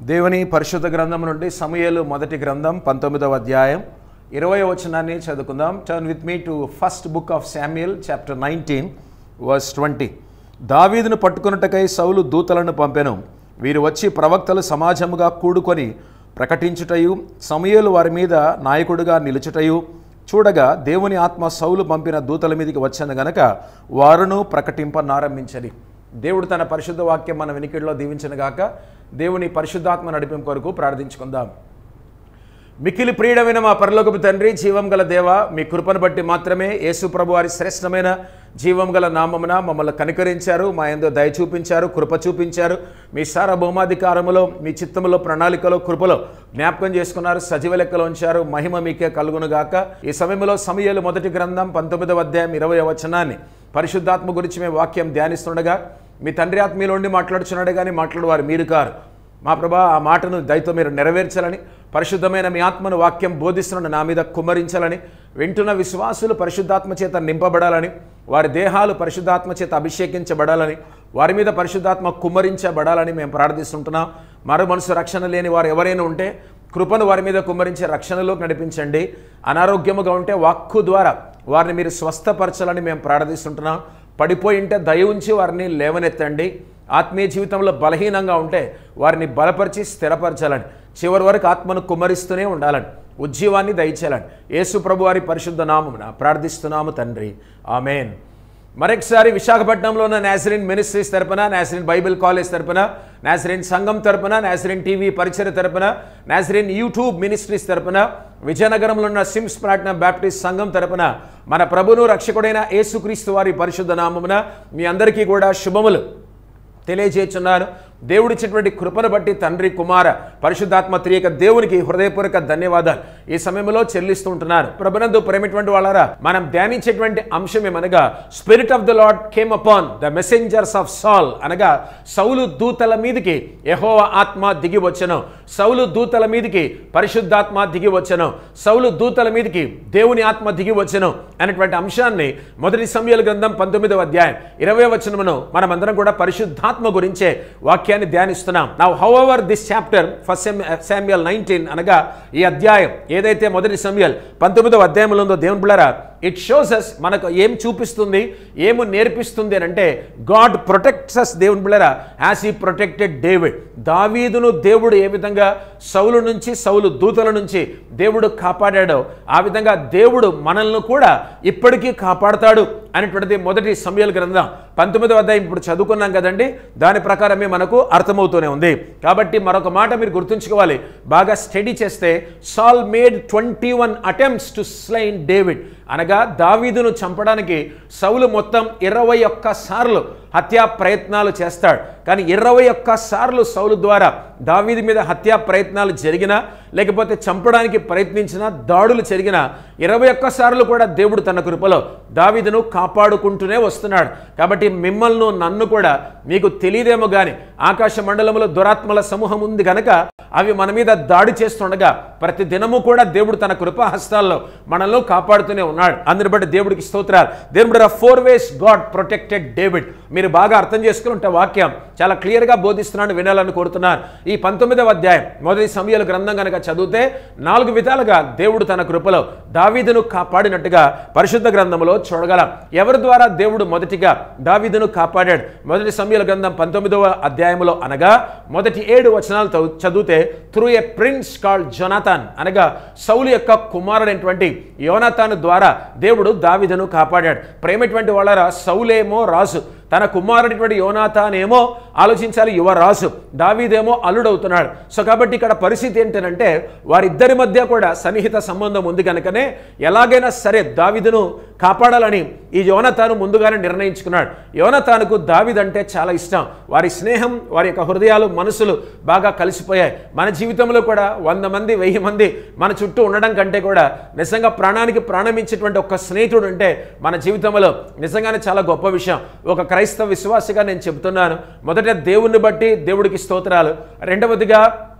దేవుని పరిశుద్ధ గ్రంథం నుండి సమయలు మొదటి గ్రంథం పంతొమ్మిదవ అధ్యాయం ఇరవై వచనాన్ని చదువుకుందాం turn with me to first book of Samuel chapter nineteen verse twenty దావీదును పట్టుకున్నట్టుకై సౌలు దూతలను పంపెను వీరు వచ్చి ప్రవక్తలు సమాజముగా కూడుకొని ప్రకటించుటయు సమయలు వారి మీద నాయకుడిగా నిలుచుటయు చూడగా దేవుని ఆత్మ సౌలు పంపిన దూతల మీదకి వచ్చాను గనక వారును ప్రకటింపనారంభించని దేవుడు తన పరిశుద్ధ వాక్యం మన వినికిడిలో దీవించను గాక దేవుని పరిశుద్ధాత్మ నడిపింపు కొరకు ప్రార్థించుకుందాం మిక్కిలి ప్రియుడమైన మా పరలోకపు తండ్రి జీవం గల దేవ మీ కృపను బట్టి మాత్రమే యేసు ప్రభు వారి శ్రేష్టమైన జీవం గల నామమున మమ్మల్ని కనికరించారు మా ఎందు దయ చూపించారు కృప చూపించారు మీ సార్వభౌమాధికారములో మీ చిత్తములో ప్రణాళికలో కృపలో జ్ఞాపకం చేసుకున్నారు సజీవ లెక్కలో ఉంచారు మహిమ మీకే కలుగును గాక ఈ సమయంలో సమయాలు మొదటి గ్రంథం పంతొమ్మిదవ అధ్యాయం ఇరవై వచనాన్ని పరిశుద్ధాత్మ గురించి మేము వాక్యం ధ్యానిస్తుండగా మీ తండ్రి ఆత్మీయులోండి మాట్లాడుచున్నాడు కానీ మాట్లాడువారు మీరు కారు మా ప్రభా ఆ మాటను దయతో మీరు నెరవేర్చాలని పరిశుద్ధమైన మీ ఆత్మను వాక్యం బోధిస్తున్న నా మీద కుమ్మరించాలని వింటున్న విశ్వాసులు పరిశుద్ధాత్మ చేత నింపబడాలని వారి దేహాలు పరిశుద్ధాత్మ చేత అభిషేకించబడాలని వారి మీద పరిశుద్ధాత్మ కుమ్మరించబడాలని మేము ప్రార్థిస్తుంటున్నాం మరో మనసు రక్షణ లేని వారు ఎవరైనా ఉంటే కృపను వారి మీద కుమ్మరించే రక్షణలోకి నడిపించండి అనారోగ్యముగా ఉంటే వాక్కు ద్వారా వారిని మీరు స్వస్థపరచాలని మేము ప్రార్థిస్తుంటున్నాం పడిపోయి ఉంటే దయ ఉంచి వారిని లేవనెత్తండి ఆత్మీయ జీవితంలో బలహీనంగా ఉంటే వారిని బలపరిచి స్థిరపరచాలని చివరి వరకు ఆత్మను కుమ్మరిస్తూనే ఉండాలని ఉజ్జీవాన్ని దయచేయాలని యేసు ప్రభు వారి పరిశుద్ధ నామమున ప్రార్థిస్తున్నాము తండ్రి ఆమెన్ మరొకసారి విశాఖపట్నంలో ఉన్న నాసరిన్ మినిస్ట్రీస్ తరపున నాసరిన్ బైబిల్ కాలేజ్ తరపున నాసరిన్ సంఘం తరపున నాసరిన్ టీవీ పరిచయ తరపున నాసరిన్ యూట్యూబ్ మినిస్ట్రీస్ తరపున విజయనగరంలో ఉన్న సిమ్స్ ప్రాట్న బ్యాప్టిస్ట్ సంఘం తరపున మన ప్రభును రక్షకుడైన యేసుక్రీస్తు వారి పరిశుద్ధ నామమున మీ అందరికీ కూడా శుభములు తెలియజేస్తున్నాను దేవుడిచ్చినటువంటి కృపను బట్టి తండ్రి కుమార పరిశుద్ధాత్మ త్రియక దేవునికి హృదయపూర్వక ధన్యవాదాలు ఈ సమయంలో చెల్లిస్తూ ఉంటున్నారు ప్రభునందు ప్రేమిటువంటి వాళ్ళారా మనం ధ్యానించేటువంటి అంశం ఏమనగా spirit of the Lord came upon the messengers of Saul అనగా సౌలు దూతల మీదికి యహోవ ఆత్మ దిగి వచ్చను సౌలు దూతల మీదికి పరిశుద్ధాత్మ దిగి వచ్చను సౌలు దూతల మీదికి దేవుని ఆత్మ దిగి వచ్చను అనేటువంటి అంశాన్ని మొదటి సమయాల గ్రంథం పంతొమ్మిదవ అధ్యాయం ఇరవై వచనమును మనమందరం కూడా పరిశుద్ధాత్మ గురించే వాక్యాన్ని ధ్యానిస్తున్నాం నా however this chapter first Samuel nineteen అనగా ఈ అధ్యాయం ఏదైతే మొదటి సమయాల్ పంతొమ్మిదవ అధ్యాయంలో ఉందో దేవుని పిల్లరా ఇట్ షోస్ అస్ మనకు ఏం చూపిస్తుంది ఏమి నేర్పిస్తుంది అని అంటే గాడ్ ప్రొటెక్ట్స్ అస్ దేవుని పిల్లరా యాజ్ ఈ ప్రొటెక్టెడ్ డేవిడ్ దావీదును దేవుడు ఏ విధంగా సౌలు నుంచి సౌలు దూతల నుంచి దేవుడు కాపాడాడో ఆ విధంగా దేవుడు మనల్ని కూడా ఇప్పటికీ కాపాడతాడు అనేటువంటిది మొదటి సమయాల గ్రంథం పంతొమ్మిదవ అధ్యాయం ఇప్పుడు చదువుకున్నాం కదండి దాని ప్రకారమే మనకు అర్థమవుతూనే ఉంది కాబట్టి మరొక మాట మీరు గుర్తుంచుకోవాలి బాగా స్టడీ చేస్తే Saul made twenty one attempts to slain David అనగా దావీదును చంపడానికి సౌలు మొత్తం ఇరవై ఒక్క సార్లు హత్యా ప్రయత్నాలు చేస్తాడు కానీ ఇరవై ఒక్క సార్లు సౌలు ద్వారా దావీది మీద హత్యా ప్రయత్నాలు జరిగినా లేకపోతే చంపడానికి ప్రయత్నించిన దాడులు జరిగిన ఇరవై ఒక్క సార్లు కూడా దేవుడు తన కృపలో దావీదును కాపాడుకుంటూనే వస్తున్నాడు కాబట్టి మిమ్మల్ని నన్ను కూడా మీకు తెలియదేమో కానీ ఆకాశ మండలంలో దురాత్మల సమూహం ఉంది కనుక అవి మన మీద దాడి చేస్తుండగా ప్రతి దినము కూడా దేవుడు తన కృపా హస్తాల్లో మనల్ని కాపాడుతూనే ఉన్నాడు అందుని బట్టి దేవుడికి స్తోత్రాలు దేవుడు four ways God protected David మీరు బాగా అర్థం చేసుకుని ఉంటే వాక్యం చాలా క్లియర్గా బోధిస్తున్నాను వినాలని కోరుతున్నాను ఈ పంతొమ్మిదవ అధ్యాయం మొదటి సమయాల గ్రంథం కనుక చదివితే నాలుగు విధాలుగా దేవుడు తన కృపలో దావీదును కాపాడినట్టుగా పరిశుద్ధ గ్రంథంలో చూడగలం ఎవరి ద్వారా దేవుడు మొదటిగా దావీదును కాపాడాడు మొదటి సమయాల గ్రంథం పంతొమ్మిదవ అధ్యాయంలో అనగా మొదటి ఏడు వచనాలతో చదివితే through a prince called Jonathan అనగా సౌలు యొక్క కుమారుడైనటువంటి యోనాథాన్ ద్వారా దేవుడు దావీదును కాపాడాడు ప్రేమటువంటి వాళ్ళరా సౌలేమో రాజు తన కుమారుడిటువంటి యోనాథానేమో ఆలోచించాలి యువరాజు దావీదేమో అల్లుడవుతున్నాడు సో కాబట్టి ఇక్కడ పరిస్థితి ఏంటంటే వారిద్దరి మధ్య కూడా సన్నిహిత సంబంధం ఉంది కనుకనే ఎలాగైనా సరే దావిదును కాపాడాలని ఈ యోనతాను ముందుగానే నిర్ణయించుకున్నాడు యోనతానుకు దావిదంటే చాలా ఇష్టం వారి స్నేహం వారి యొక్క హృదయాలు మనసులు బాగా కలిసిపోయాయి మన జీవితంలో కూడా వంద మంది వెయ్యి మంది మన చుట్టూ ఉండడం కంటే కూడా నిజంగా ప్రాణానికి ప్రాణం ఇచ్చేటువంటి ఒక స్నేహితుడు అంటే మన జీవితంలో నిజంగానే చాలా గొప్ప విషయం ఒక క్రైస్తవ విశ్వాసిగా నేను చెబుతున్నాను మొదట దేవుణ్ణి బట్టి దేవుడికి స్తోత్రాలు రెండవదిగా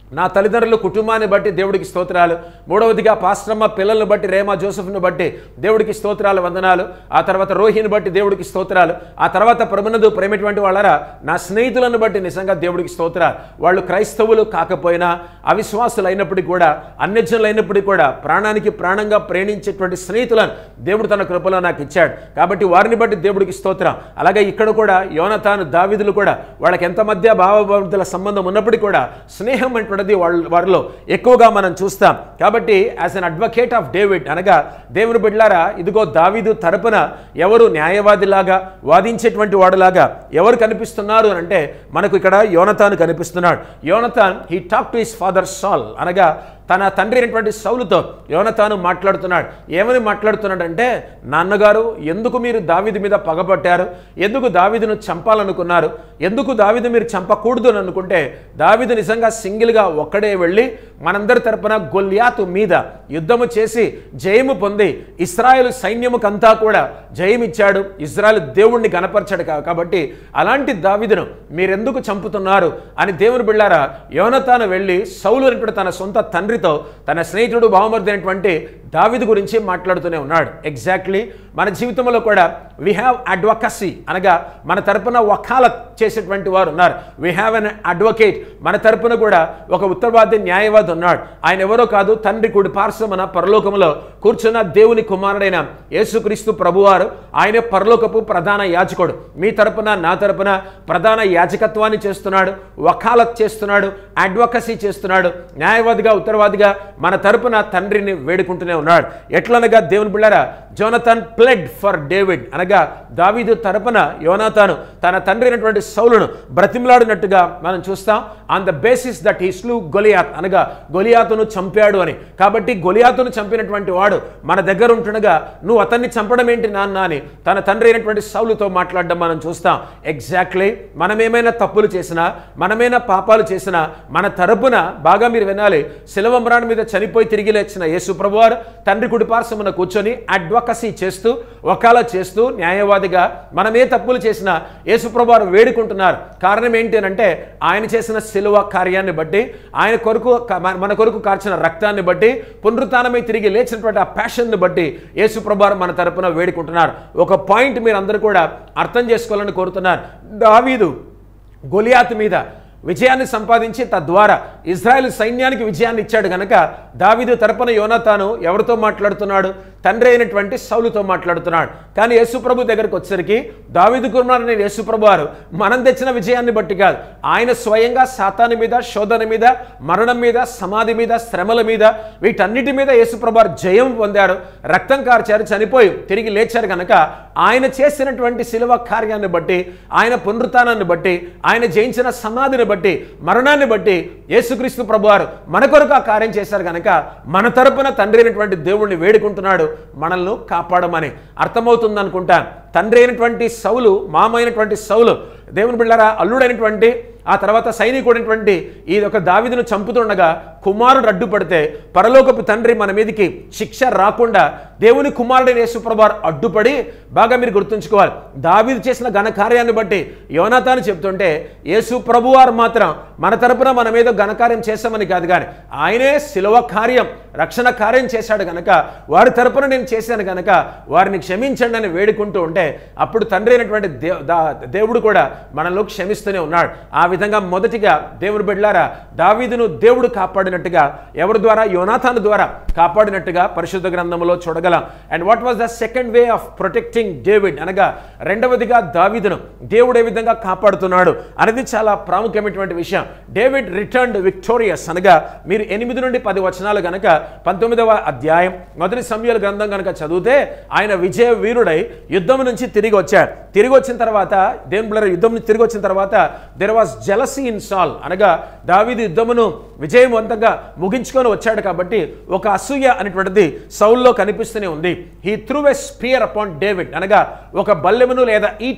నా తల్లిదండ్రులు కుటుంబాన్ని బట్టి దేవుడికి స్తోత్రాలు మూడవదిగా పాస్ట్రమ్మ పిల్లల్ని బట్టి రేమా జోసఫ్ని బట్టి దేవుడికి స్తోత్రాలు వందనాలు ఆ తర్వాత రోహిని బట్టి దేవుడికి స్తోత్రాలు ఆ తర్వాత ప్రభునందు ప్రేమటువంటి వాళ్ళరా నా స్నేహితులను బట్టి నిజంగా దేవుడికి స్తోత్రాలు వాళ్ళు క్రైస్తవులు కాకపోయినా అవిశ్వాసులు అయినప్పటికీ కూడా అన్యజనులు అయినప్పటికీ కూడా ప్రాణానికి ప్రాణంగా ప్రేమించేటువంటి స్నేహితులను దేవుడు తన కృపలో నాకు ఇచ్చాడు కాబట్టి వారిని బట్టి దేవుడికి స్తోత్రం అలాగే ఇక్కడ కూడా యోనతాను దావిదులు కూడా వాళ్ళకి ఎంత మధ్య భావభావంతుల సంబంధం ఉన్నప్పటికీ కూడా స్నేహం అంటున్నది వాళ్ళ వారిలో ఎక్కువగా మనం చూస్తాం కాబట్టి as an advocate of David అనగా దేవుని బిడ్లారా ఇదిగో దావీదు తరపున ఎవరు న్యాయవాదిలాగా వాదించేటువంటి వాడులాగా ఎవరు కనిపిస్తున్నారు అని అంటే మనకు ఇక్కడ యోనతాను కనిపిస్తున్నాడు యోనతాన్ he talk to his father Saul అనగా తన తండ్రి అయినటువంటి సౌలుతో యోనతాను మాట్లాడుతున్నాడు ఏమని మాట్లాడుతున్నాడంటే నాన్నగారు ఎందుకు మీరు దావిది మీద పగబట్టారు ఎందుకు దావిదును చంపాలనుకున్నారు ఎందుకు దావిదు మీరు చంపకూడదు అని అనుకుంటే దావిదు నిజంగా సింగిల్గా ఒక్కడే వెళ్ళి మనందరి తరపున గొల్యాతు మీద యుద్ధము చేసి జయము పొంది ఇస్రాయేల్ సైన్యముకంతా కూడా జయమిచ్చాడు ఇజ్రాయెల్ దేవుణ్ణి గనపరచాడు కా- కాబట్టి అలాంటి దావిదును మీరెందుకు చంపుతున్నారు అని దేవుని బిళ్ళారా యోనతాను వెళ్ళి సౌలు అనేటువంటి తన సొంత తండ్రితో తన స్నేహితుడు బావమర్ది అయినటువంటి దావిదు గురించి మాట్లాడుతూనే ఉన్నాడు ఎగ్జాక్ట్లీ మన జీవితంలో కూడా వీ హ్యావ్ అడ్వకసీ అనగా మన తరపున వకాలత్ చేసేటువంటి వారు ఉన్నారు వీ హ్యావ్ అన్ అడ్వకేట్ మన తరపున కూడా ఒక ఉత్తరవాది న్యాయవాది ఉన్నాడు ఆయన ఎవరో కాదు తండ్రి కుడి పార్శ్వమన పరలోకములో కూర్చున్న దేవుని కుమారుడైన యేసుక్రీస్తు ప్రభువారు ఆయన పరలోకపు ప్రధాన యాజకుడు మీ తరపున నా తరపున ప్రధాన యాజకత్వాన్ని చేస్తున్నాడు వకాలత్ చేస్తున్నాడు అడ్వకసీ చేస్తున్నాడు న్యాయవాదిగా ఉత్తరవాదిగా మన తరపున తండ్రిని వేడుకుంటూనే ఉన్నాడు ఎట్లనగా దేవుని బిళ్ళారా జోనథన్ ప్లెడ్ ఫర్ డేవిడ్ అనగా దావీదు తరపున యోనాతాను తన తండ్రి అయినటువంటి సౌలును బ్రతిమలాడినట్టుగా మనం చూస్తాం on the basis that he slew Goliath అనగా గొలియాతును చంపాడు అని కాబట్టి గొలియాతును చంపినటువంటి వాడు మన దగ్గర ఉంటుండగా నువ్వు అతన్ని చంపడం ఏంటి నాన్న అని తన తండ్రి అయినటువంటి సౌలుతో మాట్లాడడం మనం చూస్తాం ఎగ్జాక్ట్లీ మనమేమైనా తప్పులు చేసినా మనమైనా పాపాలు చేసినా మన తరపున బాగా మీరు వినాలి శిలవమ్రాన్ మీద చనిపోయి తిరిగి లేచిన యేసు ప్రభువారు తండ్రి కుడిపార్శ్వమున కూర్చొని అడ్వకసీ చేస్తూ వకాల చేస్తూ న్యాయవాదిగా మనమే తప్పులు చేసినా యేసు ప్రభువారు వేడుకుంటున్నారు కారణం ఏంటి అని అంటే ఆయన చేసిన శిలువ కార్యాన్ని బట్టి ఆయన కొరకు మన కొరకు కార్చిన రక్తాన్ని బట్టి పునరుత్నమై తిరిగి లేచినటువంటి ఆ ప్యాషన్ని బట్టి యేసు ప్రభువారు మన తరపున వేడుకుంటున్నారు ఒక పాయింట్ మీరు అందరూ కూడా అర్థం చేసుకోవాలని కోరుతున్నారు దావీదు గొలియాత్ మీద విజయాన్ని సంపాదించి తద్వారా ఇజ్రాయెల్ సైన్యానికి విజయాన్ని ఇచ్చాడు గనక దావీదు తరపున యోనాతాను ఎవరితో మాట్లాడుతున్నాడు తండ్రి అయినటువంటి సౌలుతో మాట్లాడుతున్నాడు కానీ యేసుప్రభు దగ్గరికి వచ్చేసరికి దావీదు కుమారుని యేసుప్రభు వారు మనం తెచ్చిన విజయాన్ని బట్టి కాదు ఆయన స్వయంగా సాతాని మీద శోధన మీద మరణం మీద సమాధి మీద శ్రమల మీద వీటన్నిటి మీద యేసుప్రభు వారు జయం పొందారు రక్తం కార్చారు చనిపోయి తిరిగి లేచారు కనుక ఆయన చేసినటువంటి శిలువ కార్యాన్ని బట్టి ఆయన పునరుత్నాన్ని బట్టి ఆయన జయించిన సమాధిని బట్టి మరణాన్ని బట్టి యేసుక్రీస్తు ప్రభువారు మన కొరకు ఆ కార్యం చేశారు కనుక మన తరపున తండ్రి అయినటువంటి దేవుణ్ణి వేడుకుంటున్నాడు మనల్ని కాపాడమని అర్థమవుతుంది అనుకుంటా తండ్రి అయినటువంటి సౌలు మామైనటువంటి సౌలు దేవుని బిళ్ళారా అల్లుడైనటువంటి ఆ తర్వాత సైనికుడైనటువంటి ఈ యొక్క దావిదును చంపుతుండగా కుమారుడు అడ్డుపడితే పరలోకపు తండ్రి మన మీదకి శిక్ష రాకుండా దేవుని కుమారుడైన యేసుప్రభారు అడ్డుపడి బాగా మీరు గుర్తుంచుకోవాలి దావీదు చేసిన ఘనకార్యాన్ని బట్టి యోనాతాను చెప్తుంటే యేసు ప్రభువారు మాత్రం మన తరపున మన మీద ఘనకార్యం చేశామని కాదు కానీ ఆయనే శిలువ కార్యం రక్షణ కార్యం చేశాడు కనుక వారి తరపున నేను చేశాను కనుక వారిని క్షమించండి అని వేడుకుంటూ ఉంటే అప్పుడు తండ్రి అయినటువంటి దే దా- దేవుడు కూడా మనలో క్షమిస్తూనే ఉన్నాడు ఆ విధంగా మొదటిగా దేవుడు బిడ్లారా దావీదును దేవుడు కాపాడినట్టుగా ఎవరి ద్వారా యోనాథాను ద్వారా కాపాడినట్టుగా పరిశుద్ధ గ్రంథంలో చూడగలం and what was the second way of protecting David అనగా రెండవదిగా దావీదును దేవుడు ఏ విధంగా కాపాడుతున్నాడు అనేది చాలా ప్రాముఖ్యమైనటువంటి విషయం డేవిడ్ రిటర్న్డ్ విక్టోరియస్ అనగా మీరు ఎనిమిది నుండి పది వచనాలు గనక పంతొమ్మిదవ అధ్యాయం మొదటి సమయాల గ్రంథం కనుక చదివితే ఆయన విజయ వీరుడై యుద్ధం నుంచి తిరిగి వచ్చాడు తిరిగి వచ్చిన తర్వాత దేవుని బిడ్డలారా, యుద్ధం నుంచి తిరిగి వచ్చిన తర్వాత దెర్ వాస్ జలసీ ఇన్ సాల్ అనగా దావీదు యుద్ధమును విజయవంతంగా ముగించుకొని వచ్చాడు కాబట్టి ఒక అసూయ అనేటువంటిది సౌల్లో కనిపిస్తూనే ఉంది he threw a spear upon David అనగా ఒక బల్లెమును లేదా ఈటను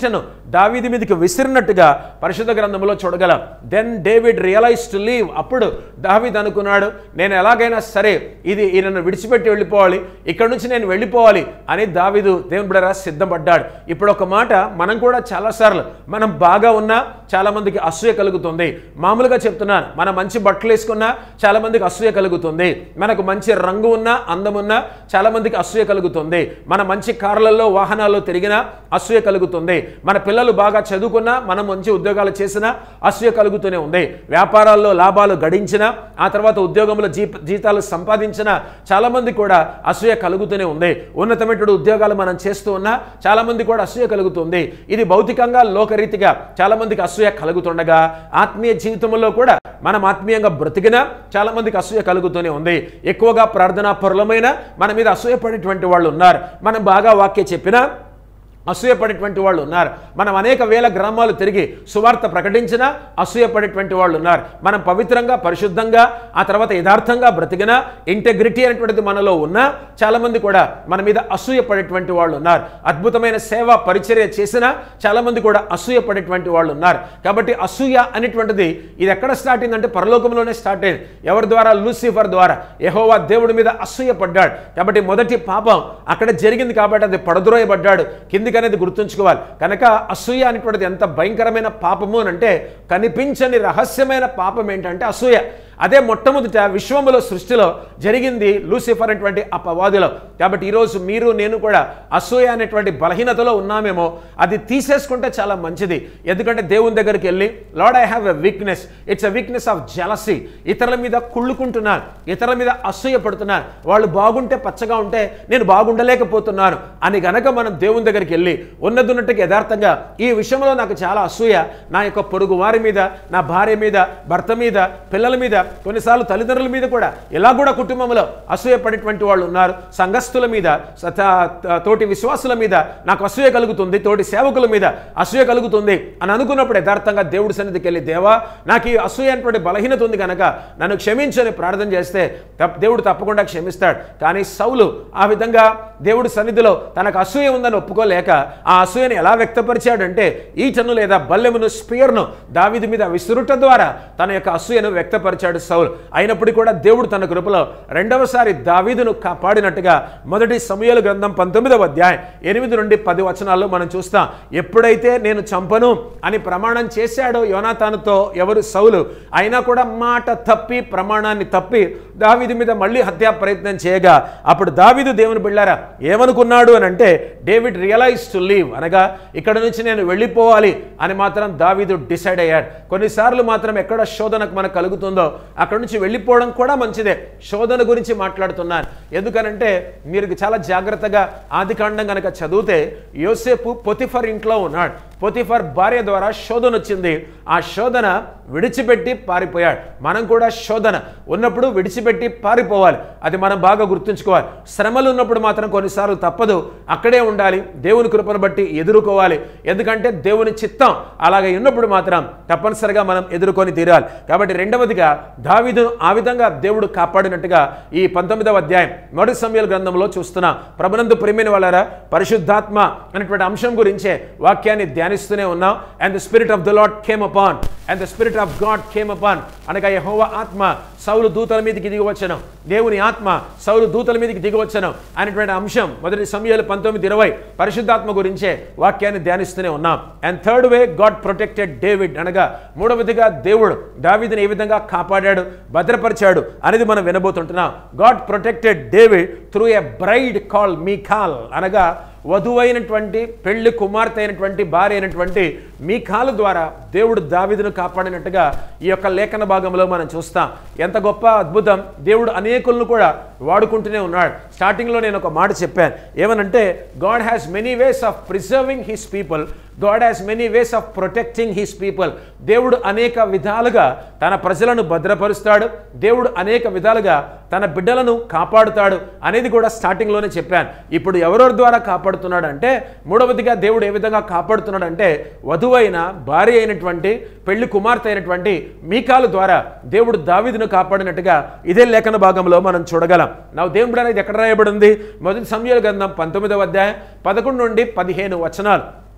దావీది మీదకి విసిరినట్టుగా పరిశుద్ధ గ్రంథంలో చూడగలం then David realize to leave అప్పుడు దావీద్ అనుకున్నాడు నేను ఎలాగైనా సరే ఇది ఈయనను విడిచిపెట్టి వెళ్ళిపోవాలి ఇక్కడ నుంచి నేను వెళ్ళిపోవాలి అని దావీదు దేవుని బిడ్డరా సిద్ధపడ్డాడు ఇప్పుడు ఒక మాట మనం కూడా చాలాసార్లు మనం బాగా ఉన్నా చాలా మందికి అసూయ కలుగుతుంది మామూలుగా చెప్తున్నాను మన మంచి బట్టలు వేసుకున్నా చాలా మందికి అసూయ కలుగుతుంది మనకు మంచి రంగు ఉన్నా అందం ఉన్నా చాలా మందికి అసూయ కలుగుతుంది మన మంచి కార్లలో వాహనాల్లో తిరిగినా అసూయ కలుగుతుంది మన పిల్లలు బాగా చదువుకున్నా మనం మంచి ఉద్యోగాలు చేసినా అసూయ కలుగుతూనే ఉంది వ్యాపారాల్లో లాభాలు గడించినా ఆ తర్వాత ఉద్యోగంలో జీ జీతాలు సంపాదించినా చాలా మంది కూడా అసూయ కలుగుతూనే ఉంది ఉన్నతమైన ఉద్యోగాలు మనం చేస్తూ ఉన్నా చాలా మంది కూడా అసూయ కలుగుతుంది ఇది భౌతికంగా లోకరీతిగా చాలా మందికి అసూయ కలుగుతుండగా ఆత్మీయ జీవితంలో కూడా మనం ఆత్మీయంగా బ్రతికినా చాలా మందికి అసూయ కలుగుతూనే ఉంది ఎక్కువగా ప్రార్థనా పరులమైన మన మీద అసూయపడేటువంటి వాళ్ళు ఉన్నారు మనం బాగా వాక్య చెప్పినా అసూయపడేటువంటి వాళ్ళు ఉన్నారు మనం అనేక వేల గ్రామాలు తిరిగి సువార్త ప్రకటించినా అసూయపడేటువంటి వాళ్ళు ఉన్నారు మనం పవిత్రంగా పరిశుద్ధంగా ఆ తర్వాత యథార్థంగా బ్రతికినా ఇంటెగ్రిటీ అనేటువంటిది మనలో ఉన్నా చాలామంది కూడా మన మీద అసూయపడేటువంటి వాళ్ళు ఉన్నారు అద్భుతమైన సేవ పరిచర్య చేసినా చాలామంది కూడా అసూయపడేటువంటి వాళ్ళు ఉన్నారు కాబట్టి అసూయ అనేటువంటిది ఇది ఎక్కడ స్టార్ట్ అయిందంటే పరలోకంలోనే స్టార్ట్ అయింది ఎవరి ద్వారా లూసిఫర్ ద్వారా యెహోవా దేవుడి మీద అసూయపడ్డాడు కాబట్టి మొదటి పాపం అక్కడ జరిగింది కాబట్టి అది పడద్రోయబడ్డాడు కిందికి అనేది గుర్తుంచుకోవాలి కనుక అసూయ అనేటువంటిది ఎంత భయంకరమైన పాపము అని అంటే కనిపించని రహస్యమైన పాపం ఏంటంటే అసూయ అదే మొట్టమొదట విశ్వములో సృష్టిలో జరిగింది లూసిఫర్ అనేటువంటి అపవాదిలో కాబట్టి ఈరోజు మీరు నేను కూడా అసూయ అనేటువంటి బలహీనతలో ఉన్నామేమో అది తీసేసుకుంటే చాలా మంచిది ఎందుకంటే దేవుని దగ్గరికి వెళ్ళి Lord I have a weakness it's a weakness of jealousy ఇతరుల మీద కుళ్ళుకుంటున్నాను ఇతరుల మీద అసూయ పడుతున్నాను వాళ్ళు బాగుంటే పచ్చగా ఉంటే నేను బాగుండలేకపోతున్నాను అని గనక మనం దేవుని దగ్గరికి వెళ్ళి ఉన్నదున్నట్టుగా యథార్థంగా ఈ విషయంలో నాకు చాలా అసూయ నా యొక్క పొరుగు వారి మీద నా భార్య మీద భర్త మీద పిల్లల మీద కొన్నిసార్లు తల్లిదండ్రుల మీద కూడా ఇలా కూడా కుటుంబంలో అసూయపడేటువంటి వాళ్ళు ఉన్నారు సంఘస్థుల మీద సత- తోటి విశ్వాసుల మీద నాకు అసూయ కలుగుతుంది తోటి సేవకుల మీద అసూయ కలుగుతుంది అని అనుకున్నప్పుడు యథార్థంగా దేవుడి సన్నిధికి వెళ్ళి దేవా నాకు ఈ అసూయ అనేటువంటి బలహీనత ఉంది కనుక నన్ను క్షమించని ప్రార్థన చేస్తే తప్ప- దేవుడు తప్పకుండా క్షమిస్తాడు కానీ సౌలు ఆ విధంగా దేవుడి సన్నిధిలో తనకు అసూయ ఉందని ఒప్పుకోలేక ఆ అసూయని ఎలా వ్యక్తపరిచాడంటే ఈటను లేదా బల్లెమును స్పియర్ను దావిది మీద విసురుట ద్వారా తన యొక్క అసూయను వ్యక్తపరిచాడు సౌలు అయినప్పటికీ కూడా దేవుడు తన కృపలో రెండవసారి దావీదును కాపాడినట్టుగా మొదటి సమయాల గ్రంథం పంతొమ్మిదవ అధ్యాయం ఎనిమిది నుండి పది వచనాల్లో మనం చూస్తాం ఎప్పుడైతే నేను చంపను అని ప్రమాణం చేశాడో యోనాతానుతో ఎవరు సౌలు అయినా కూడా మాట తప్పి ప్రమాణాన్ని తప్పి దావీదు మీద మళ్ళీ హత్యా ప్రయత్నం చేయగా అప్పుడు దావీదు దేవుని బిళ్ళారా ఏమనుకున్నాడు అని అంటే డేవిడ్ రియలైజ్ టు లీవ్ అనగా ఇక్కడ నుంచి నేను వెళ్ళిపోవాలి అని మాత్రం దావీదు డిసైడ్ అయ్యాడు కొన్నిసార్లు మాత్రం ఎక్కడ శోధనకు మనకు కలుగుతుందో అక్కడ నుంచి వెళ్ళిపోవడం కూడా మంచిదే శోధన గురించి మాట్లాడుతున్నాను ఎందుకనంటే మీరు చాలా జాగ్రత్తగా ఆదికాండం కనుక చదివితే యోసేపు పొతిఫర్ ఇంట్లో ఉన్నాడు పొతిఫర్ భార్య ద్వారా శోధన వచ్చింది ఆ శోధన విడిచిపెట్టి పారిపోయాడు మనం కూడా శోధన ఉన్నప్పుడు విడిచిపెట్టి పారిపోవాలి అది మనం బాగా గుర్తుంచుకోవాలి శ్రమలు ఉన్నప్పుడు మాత్రం కొన్నిసార్లు తప్పదు అక్కడే ఉండాలి దేవుని కృపను బట్టి ఎదుర్కోవాలి ఎందుకంటే దేవుని చిత్తం అలాగే ఉన్నప్పుడు మాత్రం తప్పనిసరిగా మనం ఎదుర్కొని తీరాలి కాబట్టి రెండవదిగా దావీదును ఆ విధంగా దేవుడు కాపాడినట్టుగా ఈ పంతొమ్మిదవ అధ్యాయం మొదటి సమయాల గ్రంథంలో చూస్తున్నాం ప్రభునందు ప్రేమిన వాళ్ళరా పరిశుద్ధాత్మ అనేటువంటి అంశం గురించే వాక్యాన్ని ధ్యానిస్తూనే ఉన్నాం and the spirit of the Lord came upon and the spirit of God came upon అనగా యెహోవా ఆత్మ సౌలు దూతల మీదకి దిగవచ్చను దేవుని ఆత్మ సౌలు దూతల మీదకి దిగవచ్చను అనేటువంటి అంశం మొదటి సమయాలు పంతొమ్మిది ఇరవై పరిశుద్ధాత్మ గురించే వాక్యాన్ని ధ్యానిస్తూనే ఉన్నాం and third way God protected David అనగా మూడవదిగా దేవుడు దావీదుని ఏ విధంగా కాపాడాడు భద్రపరిచాడు అనేది మనం వినబోతుంటున్నాం God protected David through a bride call Michal అనగా వధువైనటువంటి పెళ్లి కుమార్తె అయినటువంటి భార్య అయినటువంటి మీకాలు ద్వారా దేవుడు దావీదును కాపాడినట్టుగా ఈ యొక్క లేఖన భాగంలో మనం చూస్తాం ఎంత గొప్ప అద్భుతం దేవుడు అనేకులను కూడా వాడుకుంటూనే ఉన్నాడు స్టార్టింగ్లో నేను ఒక మాట చెప్పాను ఏమనంటే God has many ways of preserving his people God has many ways of protecting his people దేవుడు అనేక విధాలుగా తన ప్రజలను భద్రపరుస్తాడు దేవుడు అనేక విధాలుగా తన బిడ్డలను కాపాడుతాడు అనేది కూడా స్టార్టింగ్లోనే చెప్పాను ఇప్పుడు ఎవరెవరి ద్వారా కాపాడుతున్నాడు అంటే మూడవదిగా దేవుడు ఏ విధంగా కాపాడుతున్నాడు అంటే వధువైన భార్య అయినటువంటి పెళ్లి కుమార్తె అయినటువంటి మీకాలు ద్వారా దేవుడు దావీదును కాపాడినట్టుగా ఇదే లేఖన భాగంలో మనం చూడగలం నా దేవుడు అనేది ఎక్కడ రాయబడింది మొదటి సమయాల గ్రంథం పంతొమ్మిదవ అధ్యాయం పదకొండు నుండి పదిహేను వచనాలు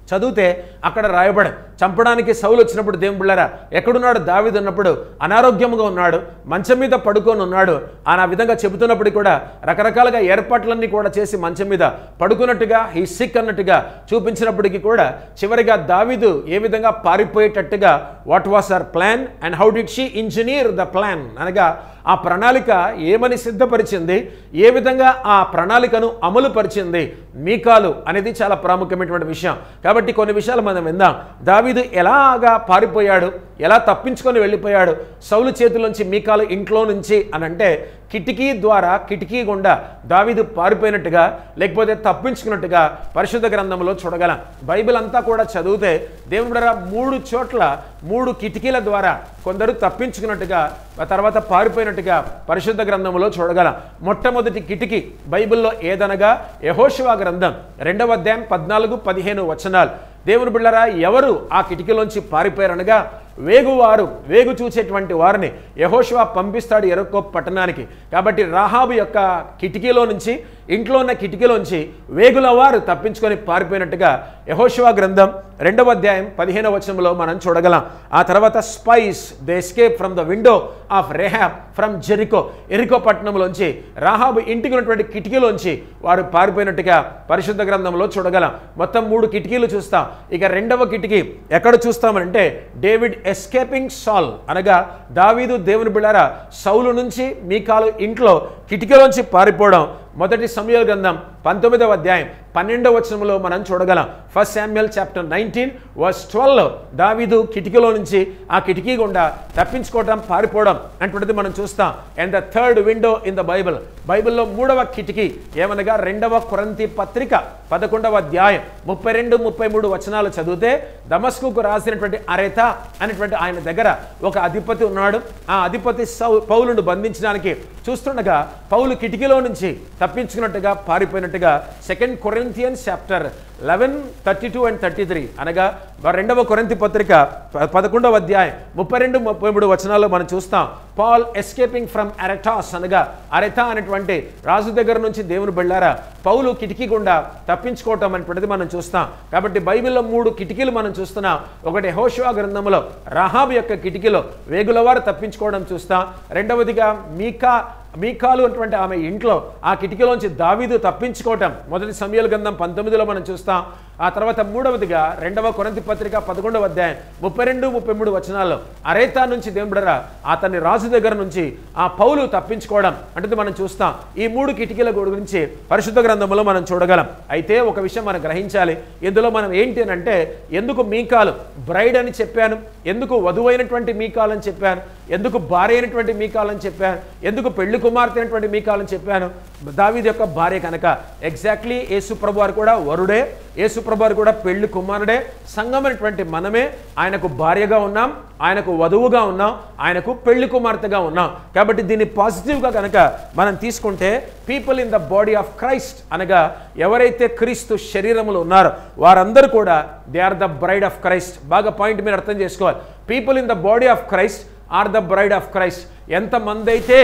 చదివితే అక్కడ రాయబడ చంపడానికి సౌలు వచ్చినప్పుడు దేవుని బిళ్ళారా ఎక్కడున్నాడు దావిదు ఉన్నప్పుడు అనారోగ్యంగా ఉన్నాడు మంచం మీద పడుకొని ఉన్నాడు ఆయన ఆ విధంగా చెబుతున్నప్పుడు కూడా రకరకాలుగా ఏర్పాట్లన్నీ కూడా చేసి మంచం మీద పడుకున్నట్టుగా ఈ సిక్ అన్నట్టుగా చూపించినప్పటికీ కూడా చివరిగా దావిదు ఏ విధంగా పారిపోయేటట్టుగా what was our plan and how did she engineer the plan అనగా ఆ ప్రణాళిక ఏమని సిద్ధపరిచింది ఏ విధంగా ఆ ప్రణాళికను అమలు పరిచింది మీకాలు అనేది చాలా ప్రాముఖ్యమైనటువంటి విషయం కాబట్టి కొన్ని విషయాలు మనం విందాం దావీదు ఎలాగా పారిపోయాడు ఎలా తప్పించుకొని వెళ్ళిపోయాడు సౌలు చేతిలోంచి మీకాలు ఇంట్లో నుంచి అని అంటే కిటికీ ద్వారా కిటికీ గుండా దావీదు పారిపోయినట్టుగా లేకపోతే తప్పించుకున్నట్టుగా పరిశుద్ధ గ్రంథంలో చూడగలం బైబిల్ అంతా కూడా చదివితే దేవుని బిడ్డలారా మూడు చోట్ల మూడు కిటికీల ద్వారా కొందరు తప్పించుకున్నట్టుగా ఆ తర్వాత పారిపోయినట్టుగా పరిశుద్ధ గ్రంథంలో చూడగలం మొట్టమొదటి కిటికీ బైబిల్లో ఏదనగా యహోశివా గ్రంథం రెండవ అధ్యాయం పద్నాలుగు పదిహేను వచనాలు దేవుని బిళ్ళరా ఎవరు ఆ కిటికీలోంచి పారిపోయారనగా వేగువారు వేగు చూసేటువంటి వారిని యహోశివా పంపిస్తాడు ఎరక్కో పట్టణానికి కాబట్టి రాహాబు యొక్క కిటికీలో నుంచి ఇంట్లో ఉన్న కిటికీలోంచి వేగుల వారు తప్పించుకొని పారిపోయినట్టుగా యహోశివా గ్రంథం రెండవ అధ్యాయం పదిహేనవ వచనంలో మనం చూడగలం ఆ తర్వాత spies the escape from the window of Rahab from Jericho ఎరికో పట్టణంలోంచి రాహాబు ఇంటికి ఉన్నటువంటి కిటికీలోంచి వారు పారిపోయినట్టుగా పరిశుద్ధ గ్రంథంలో చూడగలం మొత్తం మూడు కిటికీలు చూస్తాం ఇక రెండవ కిటికీ ఎక్కడ చూస్తామంటే డేవిడ్ ఎస్కేపింగ్ సాల్ అనగా దావీదు దేవుని బిళ్ళారా సౌలు నుంచి మీకాలు ఇంట్లో కిటికీలోంచి పారిపోవడం మొదటి సమయాల గ్రంథం పంతొమ్మిదవ అధ్యాయం పన్నెండవ వచనంలో మనం చూడగలం first Samuel chapter nineteen verse twelve దావీదు కిటికీలో నుంచి ఆ కిటికీ గుండా తప్పించుకోవడం పారిపోవడం అటువంటిది మనం చూస్తాం and the third window in the Bible బైబిల్లో మూడవ కిటికీ ఏమనగా రెండవ కొరంతి పత్రిక పదకొండవ అధ్యాయం ముప్పై రెండు ముప్పై మూడు వచనాలు చదివితే దమస్కుకు రాసినటువంటి అరేత అనేటువంటి ఆయన దగ్గర ఒక అధిపతి ఉన్నాడు ఆ అధిపతి సౌ పౌలును బంధించడానికి చూస్తుండగా పౌలు కిటికీలో నుంచి తప్పించుకున్నట్టుగా పారిపోయినట్టుగా second Corinthians chapter eleven thirty two and thirty three అనగా రెండవ కొరింతి పత్రిక ప- పదకొండవ అధ్యాయం ముప్పై రెండు ముప్పై మూడు వచనాల్లో మనం చూస్తాం పాల్ ఎస్కేపింగ్ ఫ్రమ్ అరెటాస్ అనగా అరెతా అనేటువంటి రాజు దగ్గర నుంచి దేవుని బెళ్ళారా పౌలు కిటికీ గుండా తప్పించుకోవటం అనేటువంటిది మనం చూస్తాం కాబట్టి బైబిల్లో మూడు కిటికీలు మనం చూస్తున్నాం ఒకటి హోషువా గ్రంథంలో రహాబ్ యొక్క కిటికీలో వేగులవారు తప్పించుకోవడం చూస్తాం రెండవదిగా మీకా మీకాలు అటువంటి ఆమె ఇంట్లో ఆ కిటికీలోంచి దావీదు తప్పించుకోవటం మొదటి సమయాల గ్రంథం పంతొమ్మిదిలో మనం చూస్తాం ఆ తర్వాత మూడవదిగా రెండవ కొరంతి పత్రిక పదకొండవ అధ్యాయం ముప్పై రెండు ముప్పై మూడు వచనాల్లో అరేతా నుంచి దేవుడరా అతన్ని రాజు దగ్గర నుంచి ఆ పౌలు తప్పించుకోవడం అంటే మనం చూస్తాం ఈ మూడు కిటికీల గురించి పరిశుద్ధ గ్రంథంలో మనం చూడగలం అయితే ఒక విషయం మనం గ్రహించాలి ఇందులో మనం ఏంటి అని అంటే ఎందుకు మీకాలు బ్రైడ్ అని చెప్పాను ఎందుకు వధువైనటువంటి మీకాలు అని చెప్పాను ఎందుకు భార్య అయినటువంటి మీకాలు అని చెప్పాను ఎందుకు పెళ్లి కుమార్తె అయినటువంటి మీకాలు అని చెప్పాను దావీది యొక్క భార్య కనుక ఎగ్జాక్ట్లీ యేసు ప్రభు వారు కూడా వరుడే యేసు ప్రభు వారు కూడా పెళ్లి కుమారుడే సంగమైనటువంటి మనమే ఆయనకు భార్యగా ఉన్నాం ఆయనకు వధువుగా ఉన్నాం ఆయనకు పెళ్లి కుమార్తెగా ఉన్నాం కాబట్టి దీన్ని పాజిటివ్గా కనుక మనం తీసుకుంటే people in the body of Christ అనగా ఎవరైతే క్రీస్తు శరీరములు ఉన్నారో వారందరూ కూడా they are the bride of Christ బాగా పాయింట్ మీరు అర్థం చేసుకోవాలి people in the body of Christ are the bride of Christ ఎంతమంది అయితే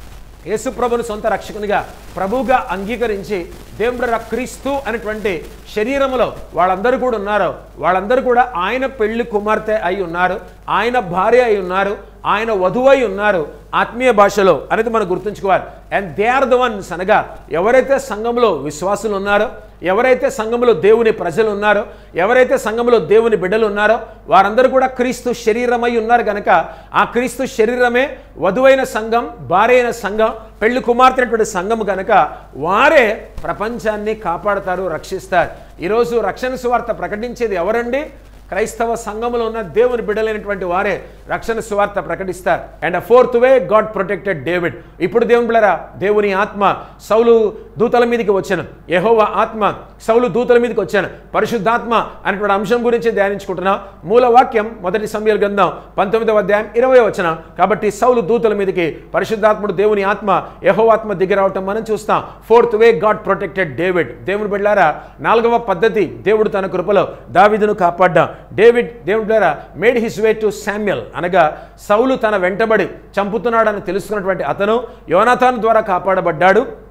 యేసు ప్రభుని సొంత రక్షకునిగా ప్రభువుగా అంగీకరించి దేవుడు క్రీస్తు అనేటువంటి శరీరములో వాళ్ళందరూ కూడా ఉన్నారు వాళ్ళందరూ కూడా ఆయన పెళ్లి కుమార్తె అయి ఉన్నారు ఆయన భార్య అయి ఉన్నారు ఆయన వధువు అయి ఉన్నారు ఆత్మీయ భాషలో అనేది మనం గుర్తుంచుకోవాలి and they are the ones అనగా ఎవరైతే సంఘంలో విశ్వాసులు ఉన్నారో ఎవరైతే సంఘంలో దేవుని ప్రజలు ఉన్నారో ఎవరైతే సంఘంలో దేవుని బిడ్డలు ఉన్నారో వారందరూ కూడా క్రీస్తు శరీరమై ఉన్నారు కనుక ఆ క్రీస్తు శరీరమే వధువైన సంఘం భార్య అయిన సంఘం పెళ్లి కుమార్తె అయినటువంటి సంఘం కనుక వారే ప్రపంచాన్ని కాపాడతారు రక్షిస్తారు ఈరోజు రక్షణ సువార్త ప్రకటించేది ఎవరండి క్రైస్తవ సంఘంలో ఉన్న దేవుని బిడ్డలైనటువంటి వారే రక్షణ సువార్త ప్రకటిస్తారు and fourth way God protected David ఇప్పుడు దేవుని బిళ్ళరా దేవుని ఆత్మ సౌలు దూతల మీదకి వచ్చాను యెహోవా ఆత్మ సౌలు దూతల మీదకి వచ్చాను పరిశుద్ధాత్మ అనేటువంటి అంశం గురించి ధ్యానించుకుంటున్నాం మూల వాక్యం మొదటి సమయాల గ్రంథం పంతొమ్మిదవ అధ్యాయం ఇరవై వచ్చిన కాబట్టి సౌలు దూతల మీదకి పరిశుద్ధాత్ముడు దేవుని ఆత్మ యహోవాత్మ దిగిరావటం మనం చూస్తాం fourth way God protected David దేవుని బిడ్డారా నాలుగవ పద్ధతి దేవుడు తన కృపలో దావిదును కాపాడ్డా డేవిడ్ దేవుడారా made his way to Samuel అనగా సౌలు తన వెంటబడి చంపుతున్నాడని తెలుసుకున్నటువంటి అతను యోనాథాన్ ద్వారా కాపాడబడ్డాడు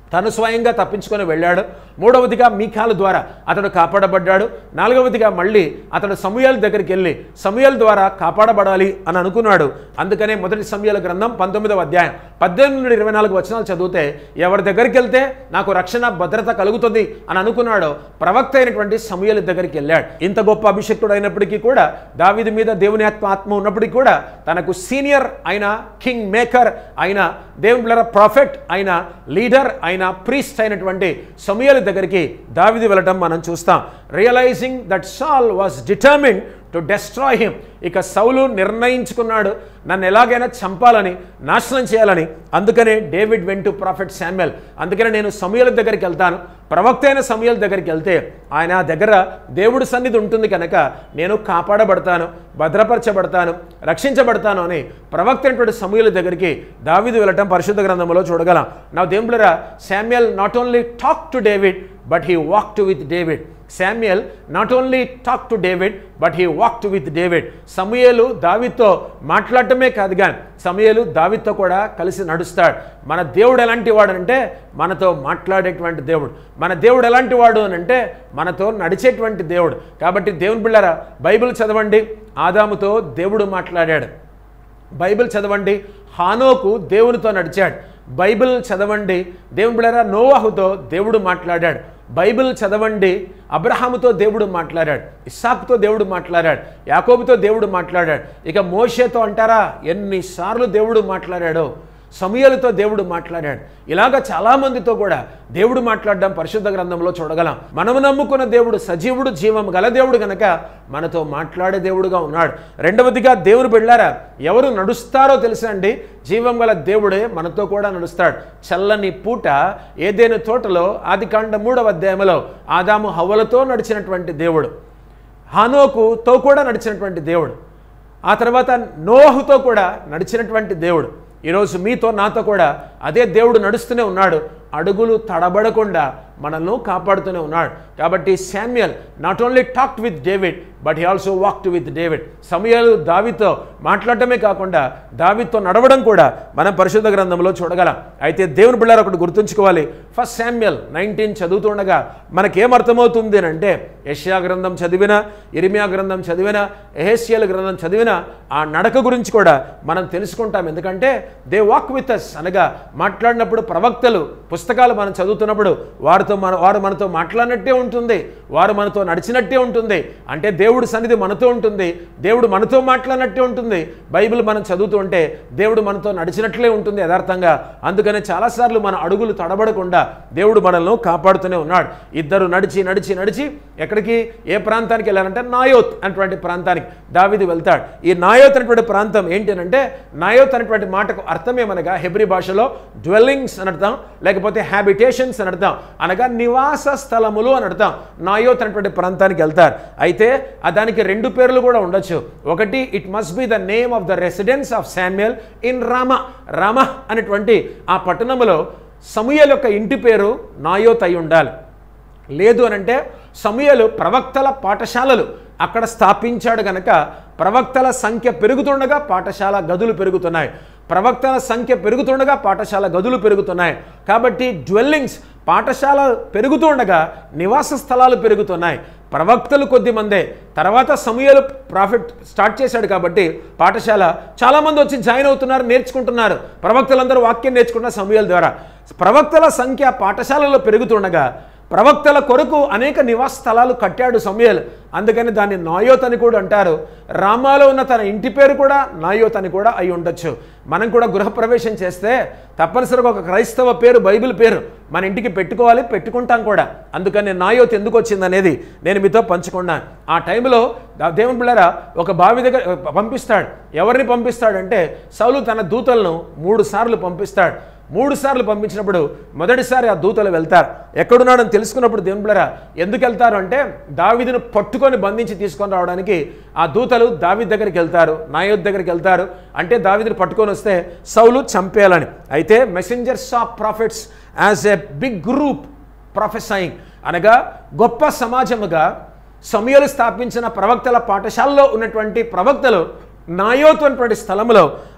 తను స్వయంగా తప్పించుకొని వెళ్ళాడు మూడవదిగా మీకాల ద్వారా అతడు కాపాడబడ్డాడు నాలుగవదిగా మళ్ళీ అతడు సమూయాల దగ్గరికి వెళ్ళి సమూయాల ద్వారా కాపాడబడాలి అని అనుకున్నాడు అందుకనే మొదటి సమయాల గ్రంథం పంతొమ్మిదవ అధ్యాయం పద్దెనిమిది నుండి ఇరవై నాలుగు వచనాలు చదివితే ఎవరి దగ్గరికి వెళ్తే నాకు రక్షణ భద్రత కలుగుతుంది అని అనుకున్నాడో ప్రవక్త అయినటువంటి సమూయాల దగ్గరికి వెళ్ళాడు ఇంత గొప్ప అభిషక్తుడు అయినప్పటికీ కూడా దావిది మీద దేవుని ఆత్మ ఆత్మ ఉన్నప్పటికీ కూడా తనకు సీనియర్ అయిన కింగ్ మేకర్ అయిన దేవుని బిళ్ళ ప్రాఫెట్ అయిన లీడర్ అయిన ప్రీస్ట్ అయినటువంటి సమయాల దగ్గరికి దావిది వెళ్ళటం మనం చూస్తాం realizing that Saul was determine to destroy him ఇక సౌలు నిర్ణయించుకున్నాడు నన్ను ఎలాగైనా చంపాలని నాశనం చేయాలని అందుకనే డేవిడ్ వెంటు ప్రాఫెట్ శామ్యుయల్ అందుకనే నేను సమయాల దగ్గరికి వెళ్తాను ప్రవక్త అయిన సమయాల దగ్గరికి వెళ్తే ఆయన దగ్గర దేవుడి సన్నిధి ఉంటుంది కనుక నేను కాపాడబడతాను భద్రపరచబడతాను రక్షించబడతాను అని ప్రవక్త అయినటువంటి సమయాల దగ్గరికి దావిది వెళ్ళటం పరిశుద్ధ గ్రంథంలో చూడగలం నా దేవుళ్ళరా Samuel not only talk to David but he walk to with David Samuel not only talk to David but he walked with David సమయలు దావితో మాట్లాడటమే కాదు కానీ సమయలు దావితో కూడా కలిసి నడుస్తాడు మన దేవుడు ఎలాంటి వాడు అంటే మనతో మాట్లాడేటువంటి దేవుడు మన దేవుడు ఎలాంటి వాడు అని అంటే మనతో నడిచేటువంటి దేవుడు కాబట్టి దేవుని బిళ్ళరా బైబిల్ చదవండి ఆదాముతో దేవుడు మాట్లాడాడు బైబిల్ చదవండి హానోకు దేవునితో నడిచాడు బైబిల్ చదవండి దేవుని బిళ్ళరా నోవాహుతో దేవుడు మాట్లాడాడు బైబిల్ చదవండి అబ్రహాముతో దేవుడు మాట్లాడాడు ఇస్సాకుతో దేవుడు మాట్లాడాడు యాకోబుతో దేవుడు మాట్లాడాడు ఇక మోషేతో అంటారా ఎన్నిసార్లు దేవుడు మాట్లాడాడో సమయాలతో దేవుడు మాట్లాడాడు ఇలాగ చాలామందితో కూడా దేవుడు మాట్లాడడం పరిశుద్ధ గ్రంథంలో చూడగలం మనము నమ్ముకున్న దేవుడు సజీవుడు జీవం గల దేవుడు గనక మనతో మాట్లాడే దేవుడుగా ఉన్నాడు రెండవదిగా దేవుడు బిళ్ళారా ఎవరు నడుస్తారో తెలుసా అండి జీవం గల దేవుడే మనతో కూడా నడుస్తాడు చల్లని పూట ఏదైనా తోటలో ఆది కాండ మూడవ అధ్యాయంలో ఆదాము హవ్వలతో నడిచినటువంటి దేవుడు హానోకుతో కూడా నడిచినటువంటి దేవుడు ఆ తర్వాత నోహుతో కూడా నడిచినటువంటి దేవుడు ఈరోజు మీతో నాతో కూడా అదే దేవుడు నడుస్తూనే ఉన్నాడు అడుగులు తడబడకుండా మనల్ని కాపాడుతూనే ఉన్నాడు కాబట్టి Samuel not only talked with David but he also walked with David సమయాలు దావితో మాట్లాడటమే కాకుండా దావితో నడవడం కూడా మనం పరిశుద్ధ గ్రంథంలో చూడగలం అయితే దేవుని బిళ్ళారు ఒకటి గుర్తుంచుకోవాలి ఫస్ట్ శామ్యుయల్ నైన్టీన్ చదువుతుండగా మనకేమర్థమవుతుంది అని అంటే యష్యా గ్రంథం చదివినా ఇరిమియా గ్రంథం చదివినా ఎహెస్యల్ గ్రంథం చదివినా ఆ నడక గురించి కూడా మనం తెలుసుకుంటాం ఎందుకంటే దే వాక్ విత్ అస్ అనగా మాట్లాడినప్పుడు ప్రవక్తలు పుస్తకాలు మనం చదువుతున్నప్పుడు వారితో మన వారు మనతో మాట్లాడినట్టే ఉంటుంది వారు మనతో నడిచినట్టే ఉంటుంది అంటే దేవుడు సన్నిధి మనతో ఉంటుంది దేవుడు మనతో మాట్లాడినట్టే ఉంటుంది బైబిల్ మనం చదువుతూ ఉంటే దేవుడు మనతో నడిచినట్లే ఉంటుంది యథార్థంగా అందుకనే చాలాసార్లు మన అడుగులు తడబడకుండా దేవుడు మనల్ని కాపాడుతూనే ఉన్నాడు ఇద్దరు నడిచి నడిచి నడిచి ఎక్కడికి ఏ ప్రాంతానికి వెళ్ళారంటే నాయోత్ అనేటువంటి ప్రాంతానికి దావిది వెళ్తాడు ఈ నాయోత్ అనేటువంటి ప్రాంతం ఏంటి అంటే నాయోత్ అనేటువంటి మాటకు అర్థమేమనగా హెబ్రి భాషలో డ్వెల్లింగ్స్ అని అర్థం లేకపోతే హ్యాబిటేషన్స్ అని అర్థం అనగా నివాస స్థలములు అని అర్థం నాయోత్ అనేటువంటి ప్రాంతానికి వెళ్తారు అయితే ఆ దానికి రెండు పేర్లు కూడా ఉండొచ్చు ఒకటి it must be the name of the residence of Samuel in Ramah Ramah అనేటువంటి ఆ పట్టణములో సమూయల్ యొక్క ఇంటి పేరు నాయోత్ అయి ఉండాలి లేదు అని అంటే సమూయలు ప్రవక్తల పాఠశాలలు అక్కడ స్థాపించాడు గనక ప్రవక్తల సంఖ్య పెరుగుతుండగా పాఠశాల గదులు పెరుగుతున్నాయి ప్రవక్తల సంఖ్య పెరుగుతుండగా పాఠశాల గదులు పెరుగుతున్నాయి కాబట్టి డ్వెల్లింగ్స్ పాఠశాల పెరుగుతుండగా నివాస స్థలాలు పెరుగుతున్నాయి ప్రవక్తలు కొద్ది మందే తర్వాత సమయాలు ప్రాఫిట్ స్టార్ట్ చేశాడు కాబట్టి పాఠశాల చాలామంది వచ్చి జాయిన్ అవుతున్నారు నేర్చుకుంటున్నారు ప్రవక్తలందరూ వాక్యం నేర్చుకుంటున్న సమయాల ద్వారా ప్రవక్తల సంఖ్య పాఠశాలలో పెరుగుతుండగా ప్రవక్తల కొరకు అనేక నివాస స్థలాలు కట్టాడు సమయలు అందుకని దాన్ని నాయోత్ అని కూడా అంటారు రామాలో ఉన్న తన ఇంటి పేరు కూడా నాయోత్ అని కూడా అయి ఉండొచ్చు మనం కూడా గృహప్రవేశం చేస్తే తప్పనిసరిగా ఒక క్రైస్తవ పేరు బైబిల్ పేరు మన ఇంటికి పెట్టుకోవాలి పెట్టుకుంటాం కూడా అందుకని నాయోత్ ఎందుకు వచ్చింది అనేది నేను మీతో పంచుకున్నాను ఆ టైంలో దా- దేవుని పిల్లరా ఒక బావి దగ్గర పంపిస్తాడు ఎవరిని పంపిస్తాడంటే సౌలు తన దూతలను మూడు సార్లు పంపిస్తాడు మూడు సార్లు పంపించినప్పుడు మొదటిసారి ఆ దూతలు వెళ్తారు ఎక్కడున్నాడని తెలుసుకున్నప్పుడు దేవుని బిళ్ళరా ఎందుకు వెళ్తారు అంటే దావిదిని పట్టుకొని బంధించి తీసుకొని రావడానికి ఆ దూతలు దావిద్ దగ్గరికి వెళ్తారు నాయోద్ దగ్గరికి వెళ్తారు అంటే దావిదిని పట్టుకొని వస్తే సౌలు చంపేయాలని అయితే messengers of prophets as a big group prophesying అనగా గొప్ప సమాజముగా సమయలు స్థాపించిన ప్రవక్తల పాఠశాలలో ఉన్నటువంటి ప్రవక్తలు నాయోతు అనేటువంటి స్థలంలో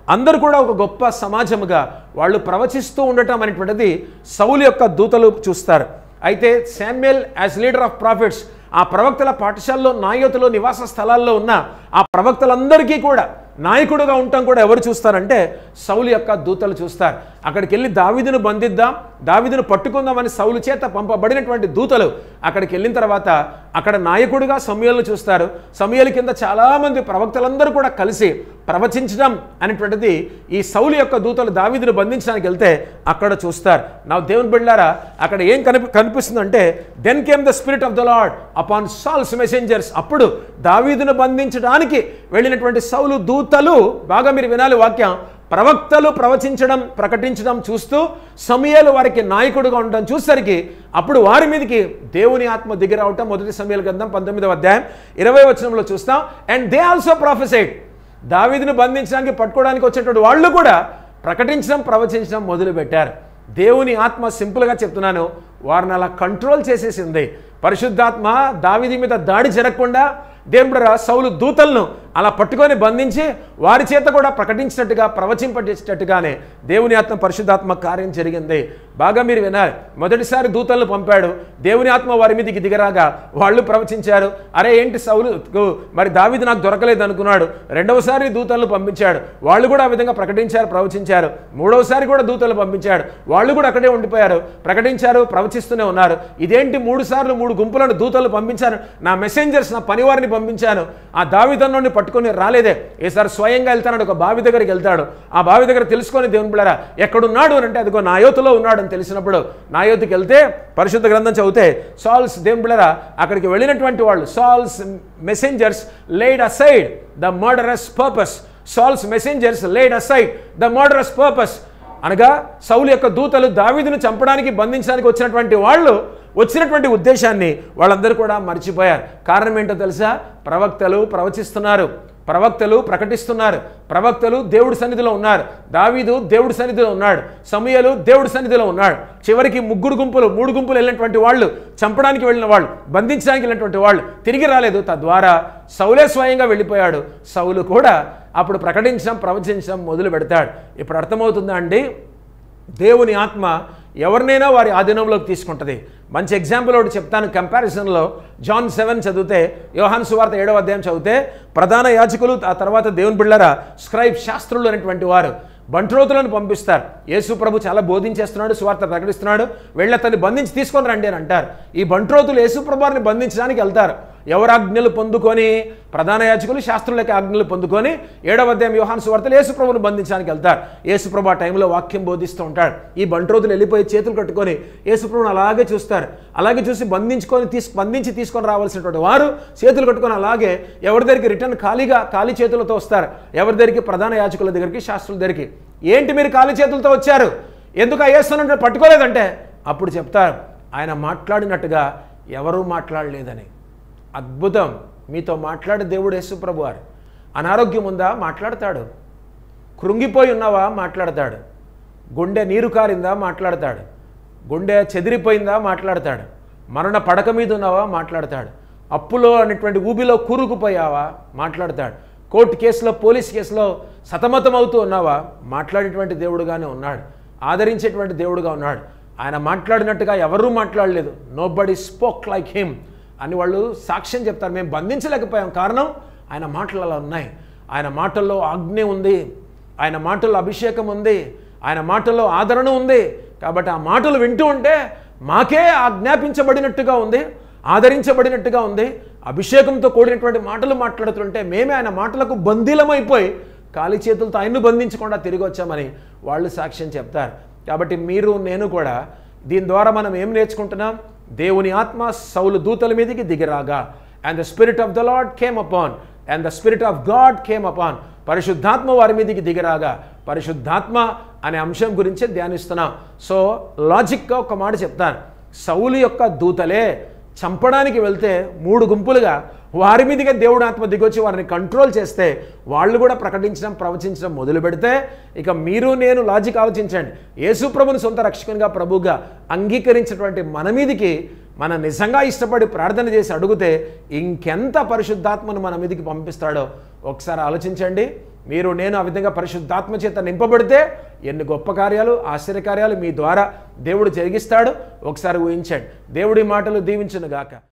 అందరూ కూడా ఒక గొప్ప సమాజముగా వాళ్ళు ప్రవచిస్తూ ఉండటం అనేటువంటిది సౌలు యొక్క దూతలు చూస్తారు అయితే Samuel as leader of prophets ఆ ప్రవక్తల పాఠశాలలో నాయకులు నివాస స్థలాల్లో ఉన్న ఆ ప్రవక్తలందరికీ కూడా నాయకుడుగా ఉండటం కూడా ఎవరు చూస్తారంటే సౌలు యొక్క దూతలు చూస్తారు అక్కడికి వెళ్ళి దావిదును బంధిద్దాం దావిదును పట్టుకుందామని సౌలు చేత పంపబడినటువంటి దూతలు అక్కడికి వెళ్ళిన తర్వాత అక్కడ నాయకుడిగా సమయాలను చూస్తారు సమయాల కింద చాలామంది ప్రవక్తలందరూ కూడా కలిసి ప్రవచించడం అనేటువంటిది ఈ సౌలు యొక్క దూతలు దావిదును బంధించడానికి వెళ్తే అక్కడ చూస్తారు నా దేవుని బిళ్ళారా అక్కడ ఏం కనిపి కనిపిస్తుందంటే then came the spirit of the Lord upon Saul's messengers అప్పుడు దావీదును బంధించడానికి వెళ్ళినటువంటి సౌలు దూతలు బాగా మీరు వినాలి వాక్యం ప్రవక్తలు ప్రవచించడం ప్రకటించడం చూస్తూ సమయాలు వారికి నాయకుడుగా ఉండడం చూసరికి అప్పుడు వారి మీదకి దేవుని ఆత్మ దిగి రావటం మొదటి సమయాల గ్రంథం పంతొమ్మిదవ అధ్యాయం ఇరవై వచనంలో చూస్తాం అండ్ దే ఆల్సో ప్రాఫెసైడ్ దావీదును బంధించడానికి పట్టుకోవడానికి వచ్చేటువంటి వాళ్ళు కూడా ప్రకటించడం ప్రవచించడం మొదలుపెట్టారు దేవుని ఆత్మ సింపుల్గా చెప్తున్నాను వారిని అలా కంట్రోల్ చేసేసింది పరిశుద్ధాత్మ దావిది మీద దాడి జరగకుండా దేవుడు సౌలు దూతలను అలా పట్టుకొని బంధించి వారి చేత కూడా ప్రకటించినట్టుగా ప్రవచింపజేసేటట్టుగానే దేవుని ఆత్మ పరిశుద్ధాత్మ కార్యం జరిగింది బాగా మీరు వినాలి మొదటిసారి దూతలను పంపాడు దేవుని ఆత్మ వారి మీదకి దిగరాగా వాళ్ళు ప్రవచించారు అరే ఏంటి సౌలు మరి దావిది నాకు దొరకలేదు అనుకున్నాడు రెండవసారి దూతలను పంపించాడు వాళ్ళు కూడా ఆ విధంగా ప్రకటించారు ప్రవచించారు మూడవసారి కూడా దూతలు పంపించాడు వాళ్ళు కూడా అక్కడే ఉండిపోయారు ప్రకటించారు ప్రవచిస్తూనే ఉన్నారు ఇదేంటి మూడు సార్లు మూడు గుంపులను దూతలు పంపించాను నా మెసెంజర్స్ నా పనివారిని పంపించాను ఆ దావిదన్నుని పట్టుకొని రాలేదే ఈసారి స్వయంగా వెళ్తాడు ఒక బావి దగ్గరికి వెళ్తాడు ఆ బావి దగ్గర తెలుసుకొని దేవుని బిళ్ళారా ఎక్కడున్నాడు అని అంటే అదిగో నాయోతులో ఉన్నాడు అని తెలిసినప్పుడు నాయోతుకి వెళ్తే పరిశుద్ధ గ్రంథం చదివితే సాల్స్ దేవుని బిళ్ళారా అక్కడికి వెళ్ళినటువంటి వాళ్ళు Saul's messengers laid aside the murderous purpose Saul's messengers laid aside the murderous purpose అనగా సౌలు యొక్క దూతలు దావీదును చంపడానికి బంధించడానికి వచ్చినటువంటి వాళ్ళు వచ్చినటువంటి ఉద్దేశాన్ని వాళ్ళందరూ కూడా మర్చిపోయారు కారణం ఏంటో తెలుసా ప్రవక్తలు ప్రవచిస్తున్నారు ప్రవక్తలు ప్రకటిస్తున్నారు ప్రవక్తలు దేవుడి సన్నిధిలో ఉన్నారు దావీదు దేవుడి సన్నిధిలో ఉన్నాడు సమయలు దేవుడి సన్నిధిలో ఉన్నాడు చివరికి ముగ్గురు గుంపులు మూడు గుంపులు వెళ్ళినటువంటి వాళ్ళు చంపడానికి వెళ్ళిన వాళ్ళు బంధించడానికి వెళ్ళినటువంటి వాళ్ళు తిరిగి రాలేదు తద్వారా సౌలే స్వయంగా వెళ్ళిపోయాడు సౌలు కూడా అప్పుడు ప్రకటించడం ప్రవచించడం మొదలు పెడతాడు ఇప్పుడు అర్థమవుతుందా అండి దేవుని ఆత్మ ఎవరినైనా వారి ఆధీనంలోకి తీసుకుంటుంది మంచి ఎగ్జాంపుల్ ఒకటి చెప్తాను కంపారిజన్లో జాన్ సెవెన్ చదివితే యోహాన్ సువార్త ఏడవ అధ్యాయం చదివితే ప్రధాన యాజకులు ఆ తర్వాత దేవుని బిళ్ళరా స్క్రైబ్ శాస్త్రులు అనేటువంటి వారు బంట్రోతులను పంపిస్తారు యేసు ప్రభు చాలా బోధించేస్తున్నాడు సువార్త ప్రకటిస్తున్నాడు వెళ్ళి అతన్ని బంధించి తీసుకొని రండి అని అంటారు ఈ బంట్రోతులు యేసు ప్రభువారిని బంధించడానికి వెళ్తారు ఎవరు ఆజ్ఞలు పొందుకొని ప్రధాన యాజకులు శాస్త్రులకి ఆజ్ఞలు పొందుకొని ఏడవ అధ్యాయం యోహాన్ సువార్తలు యేసు ప్రభుని బంధించడానికి వెళ్తారు యేసు ప్రభు ఆ టైంలో వాక్యం బోధిస్తూ ఉంటాడు ఈ బంట్రోతులు వెళ్ళిపోయి చేతులు కట్టుకొని యేసు ప్రభుని అలాగే చూస్తారు అలాగే చూసి బంధించుకొని తీసు బంధించి తీసుకొని రావాల్సినటువంటి వారు చేతులు కట్టుకొని అలాగే ఎవరి దగ్గరికి రిటర్న్ ఖాళీగా ఖాళీ చేతులతో వస్తారు ఎవరి దగ్గరికి ప్రధాన యాజకుల దగ్గరికి శాస్త్రుల దగ్గరికి ఏంటి మీరు ఖాళీ చేతులతో వచ్చారు ఎందుకు అయ్యేస్తానంటే పట్టుకోలేదంటే అప్పుడు చెప్తారు ఆయన మాట్లాడినట్టుగా ఎవరూ మాట్లాడలేదని అద్భుతం మీతో మాట్లాడే దేవుడు యేసుప్రభు వారు అనారోగ్యం ఉందా మాట్లాడతాడు కృంగిపోయి ఉన్నావా మాట్లాడతాడు గుండె నీరు కారిందా మాట్లాడతాడు గుండె చెదిరిపోయిందా మాట్లాడతాడు మరణ పడక మీద ఉన్నావా మాట్లాడతాడు అప్పులో అనేటువంటి ఊబిలో కూరుకుపోయావా మాట్లాడతాడు కోర్టు కేసులో పోలీస్ కేసులో సతమతం అవుతూ ఉన్నావా మాట్లాడేటువంటి దేవుడుగానే ఉన్నాడు ఆదరించేటువంటి దేవుడుగా ఉన్నాడు ఆయన మాట్లాడినట్టుగా ఎవరూ మాట్లాడలేదు nobody spoke like him అని వాళ్ళు సాక్ష్యం చెప్తారు మేము బంధించలేకపోయాం కారణం ఆయన మాటలు అలా ఉన్నాయి ఆయన మాటల్లో ఆజ్ఞ ఉంది ఆయన మాటల్లో అభిషేకం ఉంది ఆయన మాటల్లో ఆదరణ ఉంది కాబట్టి ఆ మాటలు వింటూ ఉంటే మాకే ఆజ్ఞాపించబడినట్టుగా ఉంది ఆదరించబడినట్టుగా ఉంది అభిషేకంతో కూడినటువంటి మాటలు మాట్లాడుతుంటే మేమే ఆయన మాటలకు బందీలమైపోయి ఖాళీ చేతులతో ఆయన్ను బంధించకుండా తిరిగి వచ్చామని వాళ్ళు సాక్ష్యం చెప్తారు కాబట్టి మీరు నేను కూడా దీని ద్వారా మనం ఏం నేర్చుకుంటున్నాం దేవుని ఆత్మ సౌలు దూతల మీదకి దిగిరాగా and the spirit of the Lord came upon and the spirit of God came upon పరిశుద్ధాత్మ వారి మీదకి దిగిరాగా పరిశుద్ధాత్మ అనే అంశం గురించి ధ్యానిస్తున్నాం సో లాజిక్గా ఒక మాట చెప్తాను సౌలు యొక్క దూతలే చంపడానికి వెళ్తే మూడు గుంపులుగా వారి మీదుగా దేవుడు ఆత్మ దిగొచ్చి వారిని కంట్రోల్ చేస్తే వాళ్ళు కూడా ప్రకటించడం ప్రవచించడం మొదలు పెడితే ఇక మీరు నేను లాజిక్ ఆలోచించండి యేసు ప్రభుని సొంత రక్షకునిగా ప్రభుగా అంగీకరించినటువంటి మన మీదికి మనం నిజంగా ఇష్టపడి ప్రార్థన చేసి అడిగితే ఇంకెంత పరిశుద్ధాత్మను మన మీదకి పంపిస్తాడో ఒకసారి ఆలోచించండి మీరు నేను ఆ విధంగా పరిశుద్ధాత్మ చేత నింపబడితే ఎన్ని గొప్ప కార్యాలు ఆశ్చర్యకార్యాలు మీ ద్వారా దేవుడు జరిగిస్తాడు ఒకసారి ఊహించండి దేవుడి మాటలు దీవించును గాక